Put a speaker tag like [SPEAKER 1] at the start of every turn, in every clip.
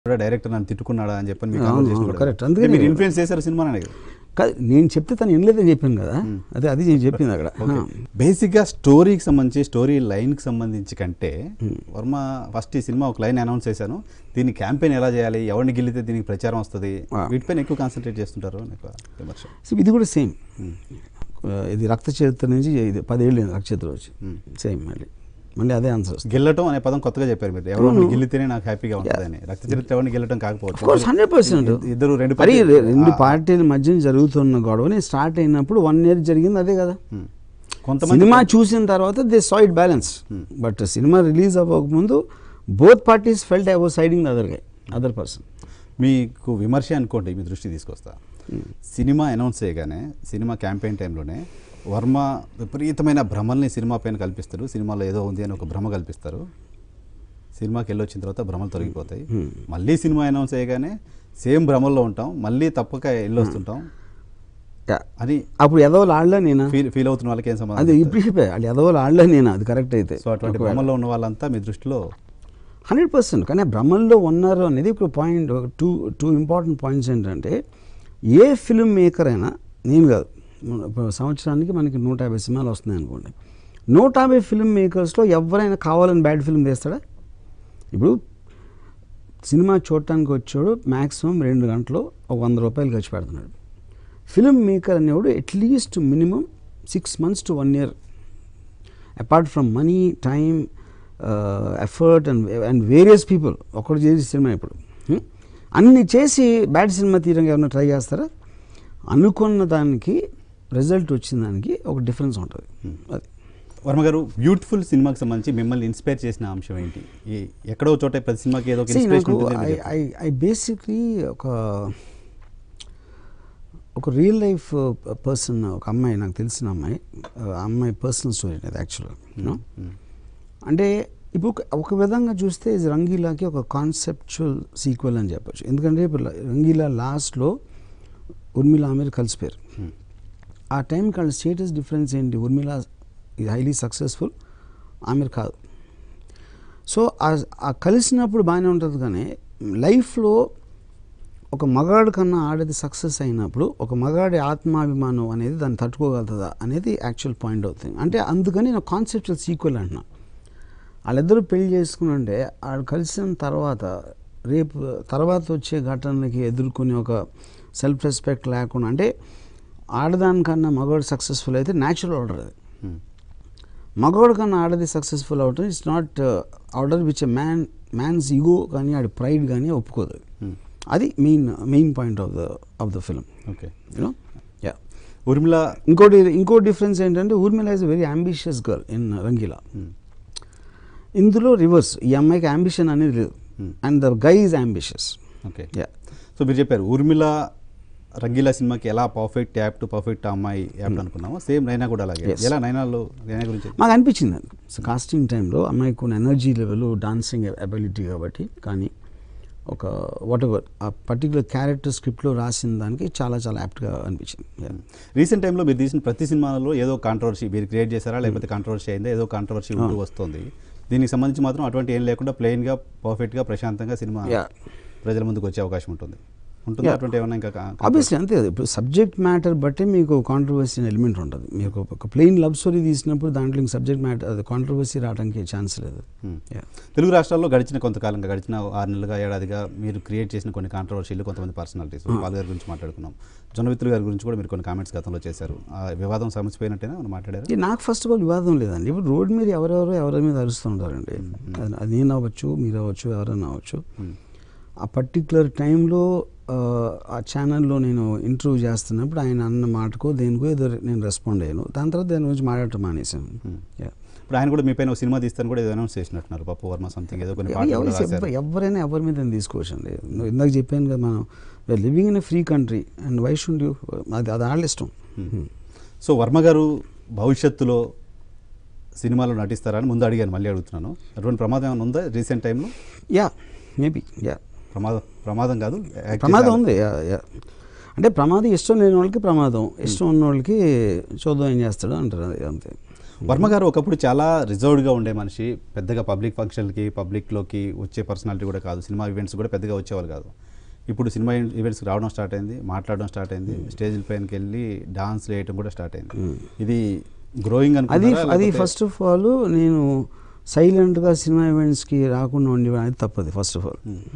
[SPEAKER 1] కూడా డైరెక్టర్ నన్ను తిట్టుకున్నాడా అని చెప్పని మీకు
[SPEAKER 2] అవును,
[SPEAKER 1] conversation
[SPEAKER 2] అవును,
[SPEAKER 1] కూడా
[SPEAKER 2] correct.
[SPEAKER 1] ఉంది.
[SPEAKER 2] అందుకని-
[SPEAKER 1] అంటే మీరు ఇన్ఫ్లుయెన్స్ చేశారు సినిమానే కదా
[SPEAKER 2] కాదు నేను చెప్తే తను వినలేదని చెప్పాను కదా అదే అది నేను చెప్పింది అక్కడ
[SPEAKER 1] బేసిక్గా స్టోరీకి సంబంధించి స్టోరీ లైన్కి సంబంధించి కంటే వర్మ ఫస్ట్ ఈ సినిమా ఒక లైన్ అనౌన్స్ చేశాను దీని క్యాంపెయిన్ ఎలా చేయాలి ఎవరిని గెలితే దీనికి ప్రచారం వస్తుంది
[SPEAKER 2] ఆ.
[SPEAKER 1] వీటిపైన ఎక్కువ కాన్సన్ట్రేట్ చేస్తుంటారు అని ఎక్కువ విమర్శ
[SPEAKER 2] సో ఇది కూడా సేమ్ ఇది రక్త చరిత్ర నుంచి ఇది పదేళ్ళు రక్త చరిత్ర వచ్చి సేమ్ మళ్ళీ మళ్ళీ అదే ఆన్సర్ వస్తుంది
[SPEAKER 1] గెల్లటం అనే పదం కొత్తగా చెప్పారు మీరు ఎవరిని గెలితేనే నాకు హ్యాపీగా ఉంటుందని రక్త చరిత్ర ఎవరిని గెల్లటం
[SPEAKER 2] కోర్స్
[SPEAKER 1] కాకపోవచ్చు
[SPEAKER 2] హండ్రెడ్ పర్సెంట్
[SPEAKER 1] ఇద్దరు రెండు
[SPEAKER 2] మరి
[SPEAKER 1] పార్టీలు-
[SPEAKER 2] రె- రెండు
[SPEAKER 1] ఆ,
[SPEAKER 2] పార్టీల మధ్య జరుగుతున్న గొడవని స్టార్ట్ అయినప్పుడు వన్ ఇయర్ జరిగింది అదే కదా
[SPEAKER 1] ఉమ్. కొంతమంది
[SPEAKER 2] సినిమా చూసిన తర్వాత they side balance but cinema release అవ్వకముందు both parties felt I was siding the other guy other person
[SPEAKER 1] మీకు విమర్శ అనుకోండి మీ దృష్టి తీసుకొస్తా సినిమా అనౌన్స్ చేయగానే సినిమా క్యాంపెయిన్ టైంలోనే వర్మ విపరీతమైన భ్రమల్ని సినిమా పైన కల్పిస్తారు సినిమాలో ఏదో ఉంది అని ఒక భ్రమ కల్పిస్తారు సినిమాకి వెళ్ళి వచ్చిన తర్వాత భ్రమలు తొలగిపోతాయి మళ్ళీ సినిమా అనౌన్స్ చేయగానే సేమ్ భ్రమల్లో ఉంటాం మళ్ళీ తప్పక వెళ్ళి వస్తుంటాం అని
[SPEAKER 2] అప్పుడు ఎదవలు ఆడలే నేనా
[SPEAKER 1] ఫీల్ ఫీల్ అవుతున్న వాళ్ళకి ఏం
[SPEAKER 2] అది
[SPEAKER 1] సమాధానం
[SPEAKER 2] ఇప్పుడు చెప్పా వాళ్ళు ఎదవలు ఆడలే నేనా అది కరెక్ట్ అయితే
[SPEAKER 1] సో అటువంటి భ్రమల్లో ఉన్న వాళ్ళంతా మీ దృష్టిలో
[SPEAKER 2] హండ్రెడ్ పర్సెంట్ కానీ ఆ భ్రమంలో ఉన్నారు అనేది ఇప్పుడు point two two important points ఏంటంటే ఏ ఫిల్మ్ మేకర్ అయినా నేను కాదు మన- ఇప్పుడు సంవత్సరానికి మనకి నూట యాభై సినిమాలు వస్తున్నాయి అనుకోండి నూట యాభై ఫిల్మ్ మేకర్స్లో ఎవరైనా కావాలని బ్యాడ్ ఫిల్మ్ తీస్తాడా ఇప్పుడు సినిమా చూడటానికి వచ్చాడు మ్యాక్సిమం రెండు గంటలు ఒక వంద రూపాయలు ఖర్చు పెడుతున్నాడు ఫిల్మ్ మేకర్ అనేవాడు at least minimum six months to one year apart from money time effort and and various people ఒకటి చేసి సినిమా ఇప్పుడు హ్మ్? అన్ని చేసి బ్యాడ్ సినిమా తీయడానికి ఏమైనా ట్రై చేస్తారా అనుకున్న దానికి రిజల్ట్ వచ్చిన దానికి ఒక డిఫరెన్స్ ఉంటుంది అది
[SPEAKER 1] వర్మ గారు బ్యూటిఫుల్ సినిమాకి సంబంధించి మిమ్మల్ని ఇన్స్పైర్ చేసిన అంశం ఏంటి ఈ ఎక్కడో చోట ప్రతి సినిమాకి ఏదో ఒక
[SPEAKER 2] See,
[SPEAKER 1] ఇన్స్పిరేషన్
[SPEAKER 2] నాకు
[SPEAKER 1] ఉంటుంది
[SPEAKER 2] ఐ ఐ ఐ బేసిక్లీ ఒక ఒక రియల్ లైఫ్ పర్సన్ ఒక అమ్మాయి నాకు తెలిసిన అమ్మాయి ఆ అమ్మాయి పర్సనల్ స్టోరీ అది యాక్చువల్గా యూనో అంటే ఇప్పుడు ఒక- ఒక విధంగా చూస్తే ఇది రంగీలాకి ఒక కాన్సెప్చువల్ సీక్వెల్ అని చెప్పొచ్చు ఎందుకంటే ఇప్పుడు రంగీలా లాస్ట్లో ఉర్మిళ ఆమెర్ కలిసిపోయారు ఆ టైంకి వాళ్ళ స్టేటస్ డిఫరెన్స్ ఏంటి ఉర్మిళ ఇది హైలీ సక్సెస్ఫుల్ ఆమెర్ కాదు సో ఆ- ఆ కలిసినప్పుడు బాగానే ఉంటుంది కానీ లైఫ్లో ఒక మగాడు కన్నా ఆడది సక్సెస్ అయినప్పుడు ఒక మగాడి ఆత్మాభిమానం అనేది దాన్ని తట్టుకోగలుగుతుందా అనేది యాక్చువల్ పాయింట్ అవుతుంది అంటే అందుకని నేను కాన్సెప్చువల్ సీక్వెల్ అంటున్నా వాళ్ళిద్దరూ పెళ్లి చేసుకుని ఉంటే వాళ్ళు కలిసిన తర్వాత రేపు తర్వాత వచ్చే ఘటనలకి ఎదుర్కొనే ఒక సెల్ఫ్ రెస్పెక్ట్ లేకుండా అంటే ఆడదానికన్నా మగవాడు సక్సెస్ఫుల్ అయితే న్యాచురల్ ఆర్డర్ అది మగవాడు కన్నా ఆడది సక్సెస్ఫుల్ అవటం it's not order which man man's ego కానీ ఆడి ప్రైడ్ కానీ ఒప్పుకోదు అది. అది main main point of the of the film
[SPEAKER 1] okay
[SPEAKER 2] you know ya
[SPEAKER 1] Urmila
[SPEAKER 2] ఇంకోటి ఇంకో డిఫరెన్స్ ఏంటంటే Urmila is very ambitious girl in Rangeela ఇందులో రివర్స్ ఈ అమ్మాయికి అంబిషన్ అనేది లేదు and the guy is ambitious
[SPEAKER 1] okay
[SPEAKER 2] ya
[SPEAKER 1] so మీరు చెప్పారు ఊర్మిళ రంగీలా సినిమాకి ఎలా పర్ఫెక్ట్ యాప్ట్ పర్ఫెక్ట్ అమ్మాయి యాప్ట్ అనుకున్నామో సేమ్ నైనా కూడా అలాగే
[SPEAKER 2] Yes.
[SPEAKER 1] ఎలా నైనాలో నైనా గురించి
[SPEAKER 2] మాకు అనిపించింది అది సో కాస్టింగ్ టైంలో అమ్మాయికి ఉన్న ఎనర్జీ లెవెల్ డాన్సింగ్ అబిలిటీ కాబట్టి కానీ ఒక వాట్ ఎవర్ ఆ పర్టికులర్ క్యారెక్టర్ స్క్రిప్ట్లో రాసిన దానికి చాలా చాలా యాప్ట్గా అనిపించింది Yeah.
[SPEAKER 1] రీసెంట్ టైంలో మీరు తీసిన ప్రతి సినిమాలో ఏదో కాంట్రవర్సీ మీరు క్రియేట్ చేశారా లేకపోతే కాంట్రవర్సీ అయిందా ఏదో కాంట్రవర్సీ ఉంటూ వస్తుంది దీనికి సంబంధించి మాత్రం అటువంటి ఏం లేకుండా ప్లెయిన్గా పర్ఫెక్ట్గా ప్రశాంతంగా సినిమా
[SPEAKER 2] Yeah.
[SPEAKER 1] ప్రజల ముందుకు వచ్చే అవకాశం ఉంటుంది ఉంటుంది
[SPEAKER 2] Yeah.
[SPEAKER 1] అటువంటి ఏమన్నా ఇంకా కా-
[SPEAKER 2] ఆబ్వియస్లీ అంతే కదా ఇప్పుడు సబ్జెక్ట్ మ్యాటర్ బట్టి మీకు కాంట్రవర్సీ ఎలిమెంట్ ఉంటుంది మీకు ఒక ప్లెయిన్ లవ్ స్టోరీ తీసినప్పుడు దాంట్లో సబ్జెక్ట్ మ్యాటర్ అది కాంట్రవర్సీ రావడానికి ఛాన్స్ లేదు
[SPEAKER 1] Hmm.
[SPEAKER 2] Yeah.
[SPEAKER 1] తెలుగు రాష్ట్రాల్లో గడిచిన కొంతకాలంగా గడిచిన ఆరు నెలలుగా ఏడాదిగా మీరు క్రియేట్ చేసిన కొన్ని కాంట్రవర్సీలు కొంతమంది పర్సనాలిటీస్ వాళ్ళ గారి గురించి మాట్లాడుకున్నాం జొన్నవిత్రుల గారి గురించి కూడా మీరు కొన్ని కామెంట్స్ గతంలో చేశారు ఆ వివాదం సమసిపోయినట్టేనా మనం మాట్లాడారు
[SPEAKER 2] ఇది నాకు ఫస్ట్ ఆఫ్ ఆల్ వివాదం లేదండి ఇప్పుడు రోడ్ మీద ఎవరెవరో ఎవరి మీద అరుస్తూ ఉంటారండి అది అది నేను అవ్వచ్చు మీరు అవ్వచ్చు ఎవరైనా అవ్వచ్చు ఆ పర్టికులర్ టైంలో ఆ ఛానల్లో నేను ఇంటర్వ్యూ చేస్తున్నప్పుడు ఆయన అన్న మాటకో దేనికో ఏదో నేను రెస్పాండ్ అయ్యాను దాని తర్వాత దాని గురించి మాట్లాడటం మానేశాను Yeah.
[SPEAKER 1] ఇప్పుడు ఆయన కూడా మీ పైన ఒక సినిమా తీస్తాను కూడా ఏదో అనౌన్స్ చేసినట్టున్నారు పప్పు వర్మ సంథింగ్ ఏదో కొన్ని పాటలు కూడా
[SPEAKER 2] ఎవరు-
[SPEAKER 1] రాశారు
[SPEAKER 2] ఎవ- ఎవరైనా ఎవరి మీద తీసుకోవచ్చండి నువ్వు ఇందాక చెప్పాను కదా మనం living in a free country and why should you అది అది వాళ్ళ ఇష్టం
[SPEAKER 1] సో వర్మ గారు భవిష్యత్తులో సినిమాలో నటిస్తారని ముందు అడిగాను మళ్ళీ అడుగుతున్నాను అటువంటి ప్రమాదం ఏమైనా ఉందా రీసెంట్ టైంలో
[SPEAKER 2] యా మేబీ యా
[SPEAKER 1] ప్రమాదం ప్రమాదం కాదు యాక్ట్
[SPEAKER 2] ప్రమాదం
[SPEAKER 1] చేసే-
[SPEAKER 2] ఉంది యా యా అంటే ప్రమాదం ఇష్టం లేని వాళ్ళకి ప్రమాదం ఇష్టం ఉన్న వాళ్ళకి చూద్దాం ఏం చేస్తాడు అంటారు అది అంతే
[SPEAKER 1] వర్మ గారు ఒకప్పుడు చాలా రిజర్వ్డ్గా ఉండే మనిషి పెద్దగా పబ్లిక్ ఫంక్షన్లకి పబ్లిక్లోకి వచ్చే పర్సనాలిటీ కూడా కాదు సినిమా ఈవెంట్స్ కూడా పెద్దగా వచ్చేవాళ్ళు కాదు ఇప్పుడు సినిమా ఈవెంట్స్కి రావడం స్టార్ట్ అయింది మాట్లాడడం స్టార్ట్ అయింది స్టేజ్ల పైనకి వెళ్ళి డాన్స్ వేయడం కూడా స్టార్ట్ అయింది ఇది గ్రోయింగ్
[SPEAKER 2] అది
[SPEAKER 1] అనుకుంటారా
[SPEAKER 2] అది
[SPEAKER 1] లేకపోతే-
[SPEAKER 2] ఫస్ట్ ఆఫ్ ఆల్ నేను సైలెంట్గా సినిమా ఈవెంట్స్కి రాకుండా ఉండేవాడిని అది తప్పది first of all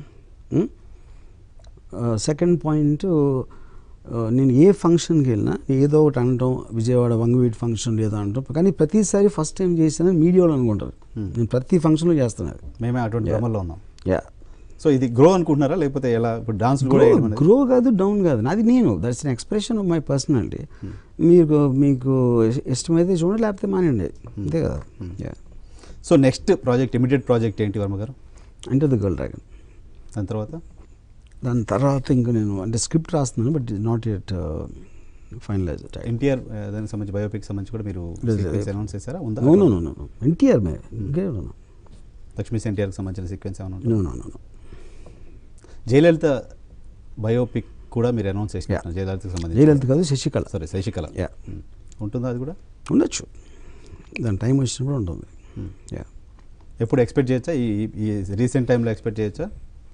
[SPEAKER 2] second point నేను ఏ ఫంక్షన్కి వెళ్ళినా ఏదో ఒకటి అనటం విజయవాడ వంగవీటి ఫంక్షన్ ఏదో అనటం కానీ ప్రతిసారి ఫస్ట్ టైం చేసిన మీడియాలో అనుకుంటారు
[SPEAKER 1] Hmm.
[SPEAKER 2] నేను ప్రతి ఫంక్షన్లో చేస్తాను అది
[SPEAKER 1] మేమే అటువంటి
[SPEAKER 2] Yeah.
[SPEAKER 1] భ్రమల్లో ఉన్నాం
[SPEAKER 2] యా
[SPEAKER 1] సో ఇది గ్రో అనుకుంటున్నారా లేకపోతే ఎలా ఇప్పుడు డాన్స్ కూడా వేయడం అనేది-
[SPEAKER 2] గ్రో కాదు డౌన్ కాదు అది నేను that's an expression of my personality మీకు మీకు ఇష్టమైతే చూడండి లేకపోతే మానేయండి అంతే కదా ya
[SPEAKER 1] so next project immediate project ఏంటి వర్మ గారు
[SPEAKER 2] అంటే ది గర్ల్ డ్రాగన్
[SPEAKER 1] దాని తర్వాత
[SPEAKER 2] దాని తర్వాత ఇంకా నేను అంటే స్క్రిప్ట్ రాస్తున్నాను but not at finalise
[SPEAKER 1] NTR దానికి సంబంధించి బయోపిక్ సంబంధించి కూడా మీరు
[SPEAKER 2] లేదు, లేదు.
[SPEAKER 1] అనౌన్స్ చేశారా ఉందా
[SPEAKER 2] no no no no no NTR మే ఇంకే నో
[SPEAKER 1] లక్ష్మీ ఎన్టీఆర్కి సంబంధించిన సీక్వెన్స్ ఏమైనా ఉంటుందా?
[SPEAKER 2] No no no no
[SPEAKER 1] Jayalalitha biopic కూడా మీరు అనౌన్స్ చేసినారు
[SPEAKER 2] Yeah.
[SPEAKER 1] జయలలితకి సంబంధించి
[SPEAKER 2] జయలలిత కాదు శశికళ
[SPEAKER 1] సరే శశికళ
[SPEAKER 2] Yeah.
[SPEAKER 1] ఉమ్. ఉంటుందా అది కూడా
[SPEAKER 2] ఉండొచ్చు దాని టైం వచ్చినప్పుడు ఉంటుంది
[SPEAKER 1] ఉమ్.
[SPEAKER 2] యా
[SPEAKER 1] ఎప్పుడు ఎక్స్పెక్ట్ చేయొచ్చా ఈ ఈ రీసెంట్ టైంలో ఎక్స్పెక్ట్ చేయొచ్చా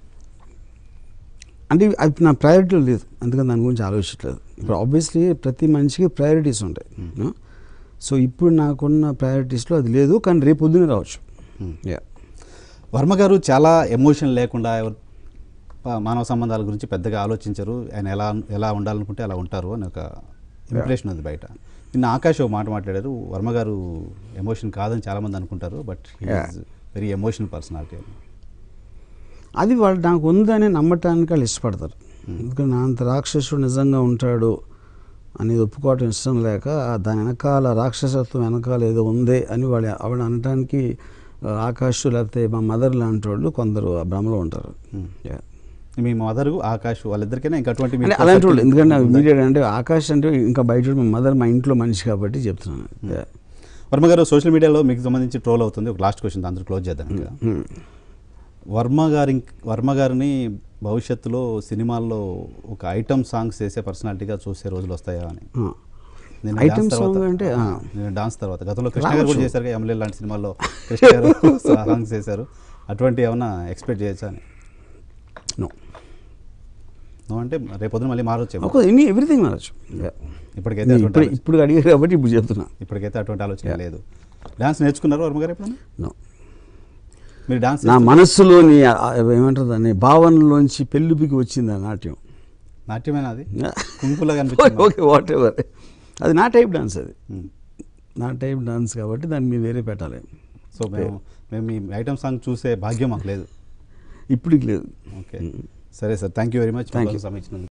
[SPEAKER 2] అంటే అది నా ప్రయారిటీ లేదు అందుకని దాని గురించి ఆలోచించట్లేదు ఇప్పుడు ఆబ్వియస్లీ ప్రతి మనిషికి ప్రయారిటీస్ ఉంటాయి no? సో ఇప్పుడు నాకున్న ప్రయారిటీస్లో అది లేదు కానీ రేపు పొద్దునే రావచ్చు
[SPEAKER 1] Hmm.
[SPEAKER 2] యా
[SPEAKER 1] వర్మ గారు చాలా ఎమోషన్ లేకుండా ఎవరు ప- మానవ సంబంధాల గురించి పెద్దగా ఆలోచించరు ఆయన ఎలా ఎలా ఉండాలనుకుంటే అలా ఉంటారు అని ఒక ఇంప్రెషన్ ఉంది బయట నిన్న ఆకాష్ ఒక మాట మాట్లాడారు వర్మ గారు ఎమోషన్ కాదని చాలామంది అనుకుంటారు but
[SPEAKER 2] Yeah.
[SPEAKER 1] Very emotional personality అని
[SPEAKER 2] అది వాళ్ళు నాకు ఉందని నమ్మటానికి వాళ్ళు ఇష్టపడతారు ఎందుకంటే నా అంత రాక్షసుడు నిజంగా ఉంటాడు అనేది ఒప్పుకోవటం ఇష్టం లేక ఆ దాని వెనకాల రాక్షసత్వం వెనకాల ఏదో ఉంది అని వాళ్ళు ఆవిడ అనటానికి ఆ, ఆకాష్ లేకపోతే మా మదర్ లాంటి వాళ్ళు కొందరు ఆ భ్రమలో ఉంటారు
[SPEAKER 1] Hmm.
[SPEAKER 2] Yeah.
[SPEAKER 1] మీ మదర్ ఆకాష్ వాళ్ళిద్దరికైనా ఇంకా అటువంటి మీకు
[SPEAKER 2] అంటే అలాంటి వాళ్ళు
[SPEAKER 1] circle
[SPEAKER 2] ఎందుకంటే
[SPEAKER 1] ఉందా?
[SPEAKER 2] మీడియా అంటే ఆకాష్ అంటే ఇంకా బయట మా మదర్ మా ఇంట్లో మనిషి కాబట్టి చెప్తున్నాను Yeah.
[SPEAKER 1] వర్మ గారు సోషల్ మీడియాలో మీకు సంబంధించి ట్రోల్ అవుతుంది ఒక లాస్ట్ క్వశ్చన్ అందరూ క్లోజ్ చేద్దాం ఇంకా
[SPEAKER 2] Hmm.
[SPEAKER 1] వర్మ గారి వర్మ గారిని భవిష్యత్తులో సినిమాల్లో ఒక ఐటమ్ సాంగ్స్ చేసే పర్సనాలిటీగా చూసే రోజులు వస్తాయా అని
[SPEAKER 2] ఆ.
[SPEAKER 1] నేను
[SPEAKER 2] Item
[SPEAKER 1] డాన్స్ తర్వాత-
[SPEAKER 2] song అంటే, ఆ.
[SPEAKER 1] నేను డాన్స్ తర్వాత గతంలో కృష్ణ గారు కూడా
[SPEAKER 2] రావచ్చు.
[SPEAKER 1] చేశారు కదా, ఎమ్మెల్యే లాంటి సినిమాల్లో కృష్ణ గారు సాంగ్స్ చేశారు అటువంటి ఏమైనా ఎక్స్పెక్ట్ చేయొచ్చా అని
[SPEAKER 2] No.
[SPEAKER 1] నువ్వు అంటే రేపొద్దున మళ్ళీ మారొచ్చేమో
[SPEAKER 2] ఒక ఎనీ ఎవ్రీథింగ్ మారచ్చు
[SPEAKER 1] ఇప్పటికైతే
[SPEAKER 2] నేను
[SPEAKER 1] అటువంటి
[SPEAKER 2] ఇప్పుడు
[SPEAKER 1] ఆలోచన-
[SPEAKER 2] ఇప్పుడు అడిగారు కాబట్టి ఇప్పుడు చెప్తున్నా
[SPEAKER 1] ఇప్పటికైతే అటువంటి ఆలోచన
[SPEAKER 2] Yeah.
[SPEAKER 1] లేదు డాన్స్ నేర్చుకున్నారు వర్మ గారు ఎప్పుడైనా
[SPEAKER 2] No.
[SPEAKER 1] మీరు డాన్స్
[SPEAKER 2] నా మనస్సులోని ఆ- ఆ ఏమంటారు దాన్ని భావనలోంచి పెళ్ళిపికి వచ్చింది ఆ నాట్యం
[SPEAKER 1] నాట్యమేనా అది కుంకులాగా
[SPEAKER 2] ఓకే
[SPEAKER 1] అనిపించింది
[SPEAKER 2] ఓకే వాట్ ఎవర్ అది నా టైప్ డాన్స్ అది
[SPEAKER 1] ఉమ్.
[SPEAKER 2] నా టైప్ డాన్స్ కాబట్టి దాన్ని మీరు వేరే పెట్టాలి
[SPEAKER 1] సో మేము మేము ఈ ఐటమ్ సాంగ్ చూసే భాగ్యం మాకు లేదు
[SPEAKER 2] ఇప్పటికి లేదు
[SPEAKER 1] ఓకే సరే sir thank you very much
[SPEAKER 2] Thank you.
[SPEAKER 1] సమీక్ష